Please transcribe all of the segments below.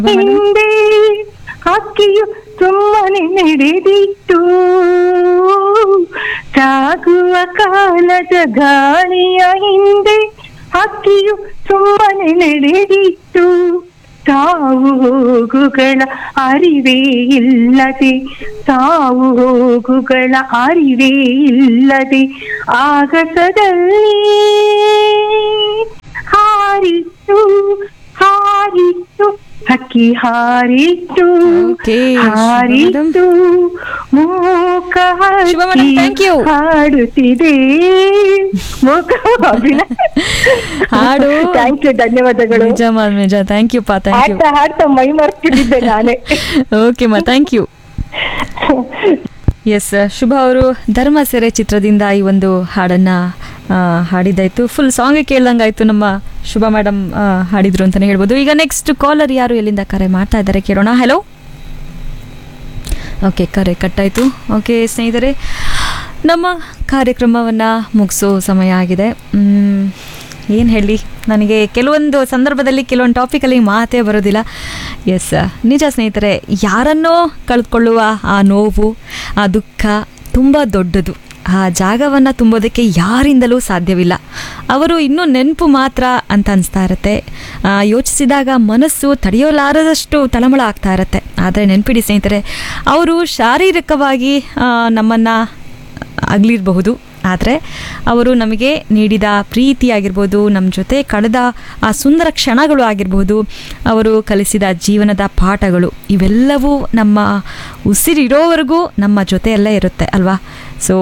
ಹಿಂದೆ ಹಕ್ಕಿಯು ಸುಮ್ಮನೆ ನಡೆದಿತ್ತು ಸಾಗುವ ಕಾಲದ ಗಾಳಿಯ ಹಿಂದೆ ಹಕ್ಕಿಯು ಸುಮ್ಮನೆ ನಡೆದಿತ್ತು ತಾವು ಹೋಗುಗಳ ಅರಿವೇ ಇಲ್ಲದೆ ತಾವು ಹೋಗುಗಳ ಅರಿವೇ ಇಲ್ಲದೆ ಆಗಸದಲ್ಲಿ ಹಾರಿತ್ತು ಹಾರಿತ್ತು ಹಕ್ಕಿ ಹಾರಿತ್ತು Okay, ಹಾರಿತ್ತು ಮೂಕ ಶುಭ madam, thank you. ಹಾಡುತ್ತಿದೆ ಮೂಕ ಅಭಿನಯ ಹಾಡು ಥ್ಯಾಂಕ್ ಯು ಧನ್ಯವಾದಗಳು ನಿಜ ಮಾ ನಿಜ ಥ್ಯಾಂಕ್ ಯು ಪಾ ಥ್ಯಾಂಕ್ ಯು ಹಾಡ್ತಾ ಹಾಡ್ತಾ ಮೈ ಮರ್ತಿದ್ದೆ ನಾನೇ ಓಕೆ ಮಾ ಥ್ಯಾಂಕ್ ಯು ಎಸ್ ಶುಭ ಅವರು ಧರ್ಮ ಸೆರೆ ಚಿತ್ರದಿಂದ ಈ ಒಂದು ಹಾಡನ್ನ ಆ, ಹಾಡಿದ್ದಾಯ್ತು ಫುಲ್ ಸಾಂಗ್ ಕೇಳ್ದಂಗಾಯ್ತು ನಮ್ಮ ಶುಭ ಮೇಡಮ್ ಹಾಡಿದ್ರು ಅಂತಾನೆ ಹೇಳ್ಬೋದು ಈಗ ನೆಕ್ಸ್ಟ್ ಕಾಲರ್ ಯಾರು ಎಲ್ಲಿಂದ ಕರೆ ಮಾಡ್ತಾ ಇದ್ದಾರೆ ಕೇಳೋಣ ಹಲೋ ಓಕೆ ಕರೆ ಕಟ್ಟಾಯಿತು ಓಕೆ ಸ್ನೇಹಿತರೆ ನಮ್ಮ ಕಾರ್ಯಕ್ರಮವನ್ನು ಮುಗಿಸೋ ಸಮಯ ಆಗಿದೆ ಏನು ಹೇಳಿ ನನಗೆ ಕೆಲವೊಂದು ಸಂದರ್ಭದಲ್ಲಿ ಕೆಲವೊಂದು ಟಾಪಿಕಲ್ಲಿ ಮಾತೇ ಬರೋದಿಲ್ಲ ಎಸ್ ನಿಜ ಸ್ನೇಹಿತರೆ ಯಾರನ್ನೋ ಕಳೆದುಕೊಳ್ಳುವ ಆ ನೋವು ಆ ದುಃಖ ತುಂಬ ದೊಡ್ಡದು ಆ ಜಾಗವನ್ನು ತುಂಬೋದಕ್ಕೆ ಯಾರಿಂದಲೂ ಸಾಧ್ಯವಿಲ್ಲ ಅವರು ಇನ್ನೂ ನೆನಪು ಮಾತ್ರ ಅಂತ ಅನಿಸ್ತಾ ಇರುತ್ತೆ ಆ, ಯೋಚಿಸಿದಾಗ ಮನಸ್ಸು ತಡೆಯಲಾರದಷ್ಟು ತಳಮಳ ಆಗ್ತಾ ಇರುತ್ತೆ ಆದರೆ ನೆನಪಿಡಿ ಸ್ನೇಹಿತರೆ ಅವರು ಶಾರೀರಿಕವಾಗಿ ನಮ್ಮನ್ನು ಆಗಲಿರಬಹುದು ಆದರೆ ಅವರು ನಮಗೆ ನೀಡಿದ ಪ್ರೀತಿ ಆಗಿರ್ಬೋದು ನಮ್ಮ ಜೊತೆ ಕಳೆದ ಆ ಸುಂದರ ಕ್ಷಣಗಳು ಆಗಿರ್ಬೋದು ಅವರು ಕಲಿಸಿದ ಜೀವನದ ಪಾಠಗಳು ಇವೆಲ್ಲವೂ ನಮ್ಮ ಉಸಿರಿರೋವರೆಗೂ ನಮ್ಮ ಜೊತೆಯಲ್ಲೇ ಇರುತ್ತೆ ಅಲ್ವಾ ಸೊ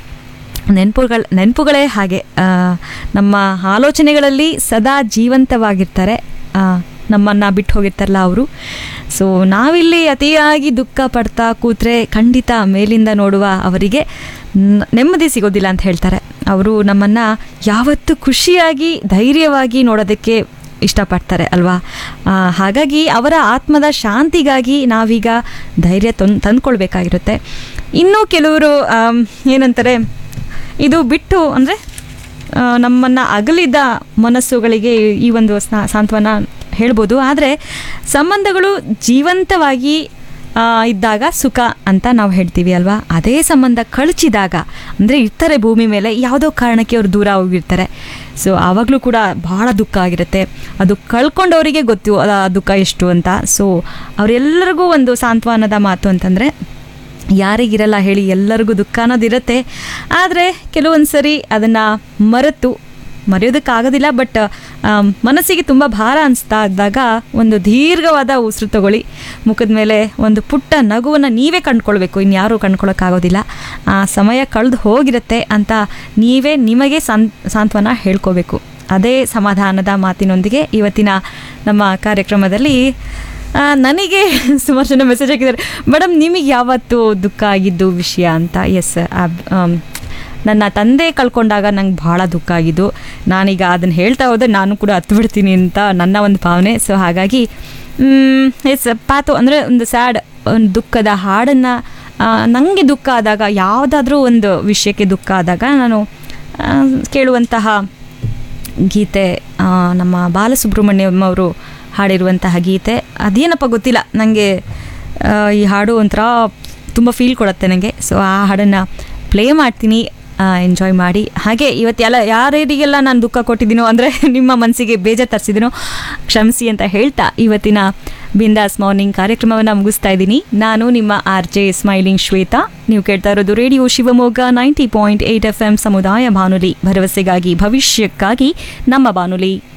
ನೆನಪುಗಳ ನೆನಪುಗಳೇ ಹಾಗೆ ಆ, ನಮ್ಮ ಆಲೋಚನೆಗಳಲ್ಲಿ ಸದಾ ಜೀವಂತವಾಗಿರ್ತಾರೆ ಆ, ನಮ್ಮನ್ನು ಬಿಟ್ಟು ಹೋಗಿರ್ತಾರಲ್ಲ ಅವರು ಸೊ ನಾವಿಲ್ಲಿ ಅತಿಯಾಗಿ ದುಃಖ ಪಡ್ತಾ ಕೂತ್ರೆ ಖಂಡಿತ ಮೇಲಿಂದ ನೋಡುವ ಅವರಿಗೆ ನ- ನೆಮ್ಮದಿ ಸಿಗೋದಿಲ್ಲ ಅಂತ ಹೇಳ್ತಾರೆ ಅವರು ನಮ್ಮನ್ನು ಯಾವತ್ತೂ ಖುಷಿಯಾಗಿ ಧೈರ್ಯವಾಗಿ ನೋಡೋದಕ್ಕೆ ಇಷ್ಟಪಡ್ತಾರೆ ಅಲ್ವಾ ಆ, ಹಾಗಾಗಿ ಅವರ ಆತ್ಮದ ಶಾಂತಿಗಾಗಿ ನಾವೀಗ ಧೈರ್ಯ ತಂದು ತಂದ್ಕೊಳ್ಬೇಕಾಗಿರುತ್ತೆ ಇನ್ನೂ ಕೆಲವರು ಆಮ್, ಏನಂತಾರೆ ಇದು ಬಿಟ್ಟು ಅಂದರೆ ನಮ್ಮನ್ನು ಅಗಲಿದ ಮನಸ್ಸುಗಳಿಗೆ ಈ ಒಂದು ಸ್ನ- ಸಾಂತ್ವನ ಹೇಳ್ಬೋದು ಆದರೆ ಸಂಬಂಧಗಳು ಜೀವಂತವಾಗಿ ಆ, ಇದ್ದಾಗ ಸುಖ ಅಂತ ನಾವು ಹೇಳ್ತೀವಿ ಅಲ್ವಾ ಅದೇ ಸಂಬಂಧ ಕಳಚಿದಾಗ ಅಂದರೆ ಇರ್ತಾರೆ ಭೂಮಿ ಮೇಲೆ ಯಾವುದೋ ಕಾರಣಕ್ಕೆ ಅವ್ರು ದೂರ ಹೋಗಿರ್ತಾರೆ ಸೊ ಆವಾಗಲೂ ಕೂಡ ಬಹಳ ದುಃಖ ಆಗಿರುತ್ತೆ ಅದು ಕಳ್ಕೊಂಡವರಿಗೆ ಗೊತ್ತು ಆ ದುಃಖ ಎಷ್ಟು ಅಂತ ಸೊ ಅವರೆಲ್ಲರಿಗೂ ಒಂದು ಸಾಂತ್ವನದ ಮಾತು ಅಂತಂದರೆ ಯಾರಿಗಿರಲ್ಲ ಹೇಳಿ ಎಲ್ಲರಿಗೂ ದುಃಖ ಅನ್ನೋದಿರುತ್ತೆ ಆದರೆ ಕೆಲವೊಂದು ಸರಿ ಅದನ್ನು ಮರೆತು ಮರೆಯೋದಕ್ಕಾಗೋದಿಲ್ಲ ಬಟ್ ಮನಸ್ಸಿಗೆ ತುಂಬ ಭಾರ ಅನಿಸ್ತಾ ಇದ್ದಾಗ ಒಂದು ದೀರ್ಘವಾದ ಉಸಿರು ತಗೊಳ್ಳಿ ಮುಖದ ಮೇಲೆ ಒಂದು ಪುಟ್ಟ ನಗುವನ್ನು ನೀವೇ ಕಂಡ್ಕೊಳ್ಬೇಕು ಇನ್ಯಾರೂ ಕಂಡ್ಕೊಳ್ಳೋಕ್ಕಾಗೋದಿಲ್ಲ ಆ ಸಮಯ ಕಳೆದು ಹೋಗಿರುತ್ತೆ ಅಂತ ನೀವೇ ನಿಮಗೆ ಸಾನ್ ಸಾಂತ್ವನ ಹೇಳ್ಕೋಬೇಕು ಅದೇ ಸಮಾಧಾನದ ಮಾತಿನೊಂದಿಗೆ ಇವತ್ತಿನ ನಮ್ಮ ಕಾರ್ಯಕ್ರಮದಲ್ಲಿ ಆ, ನನಗೆ ಸುಮಾರು ಜನ ಮೆಸೇಜ್ ಹಾಕಿದ್ದಾರೆ ಮೇಡಮ್ ನಿಮಗೆ ಯಾವತ್ತು ದುಃಖ ಆಗಿದ್ದು ವಿಷಯ ಅಂತ ಎಸ್ ನನ್ನ ತಂದೆ ಕಳ್ಕೊಂಡಾಗ ನಂಗೆ ಭಾಳ ದುಃಖ ಆಗಿದ್ದು ನಾನೀಗ ಅದನ್ನು ಹೇಳ್ತಾ ಹೋದ್ರೆ ನಾನು ಕೂಡ ಹತ್ತು ಬಿಡ್ತೀನಿ ಅಂತ ನನ್ನ ಒಂದು ಭಾವನೆ ಸೊ ಹಾಗಾಗಿ ಎಸ್ ಪಾತು ಅಂದರೆ ಒಂದು ಸ್ಯಾಡ್ ಒಂದು ದುಃಖದ ಹಾಡನ್ನು ನನಗೆ ದುಃಖ ಆದಾಗ ಯಾವುದಾದ್ರೂ ಒಂದು ವಿಷಯಕ್ಕೆ ದುಃಖ ಆದಾಗ ನಾನು ಆ, ಕೇಳುವಂತಹ ಗೀತೆ ಆ, ನಮ್ಮ ಬಾಲಸುಬ್ರಹ್ಮಣ್ಯಂ ಅವರು ಹಾಡಿರುವಂತಹ ಗೀತೆ ಅದೇನಪ್ಪ ಗೊತ್ತಿಲ್ಲ ನನಗೆ ಈ ಹಾಡು ಒಂಥರ ತುಂಬ ಫೀಲ್ ಕೊಡುತ್ತೆ ನನಗೆ ಸೊ ಆ ಹಾಡನ್ನು ಪ್ಲೇ ಮಾಡ್ತೀನಿ ಎಂಜಾಯ್ ಮಾಡಿ ಹಾಗೆ ಇವತ್ತು ಎಲ್ಲ ಯಾರ್ಯಾರಿಗೆಲ್ಲ ನಾನು ದುಃಖ ಕೊಟ್ಟಿದ್ದೀನೋ ಅಂದರೆ ನಿಮ್ಮ ಮನಸ್ಸಿಗೆ ಬೇಜಾರು ತರಿಸಿದ್ದೀನೋ ಕ್ಷಮಿಸಿ ಅಂತ ಹೇಳ್ತಾ ಇವತ್ತಿನ ಬಿಂದಾಸ್ ಮಾರ್ನಿಂಗ್ ಕಾರ್ಯಕ್ರಮವನ್ನು ಮುಗಿಸ್ತಾ ಇದ್ದೀನಿ ನಾನು ನಿಮ್ಮ ಆರ್ ಜೆ ಸ್ಮೈಲಿಂಗ್ ಶ್ವೇತಾ ನೀವು ಕೇಳ್ತಾ ಇರೋದು radio Shivamogga ninety point eight F M ಸಮುದಾಯ ಬಾನುಲಿ ಭರವಸೆಗಾಗಿ ಭವಿಷ್ಯಕ್ಕಾಗಿ ನಮ್ಮ ಬಾನುಲಿ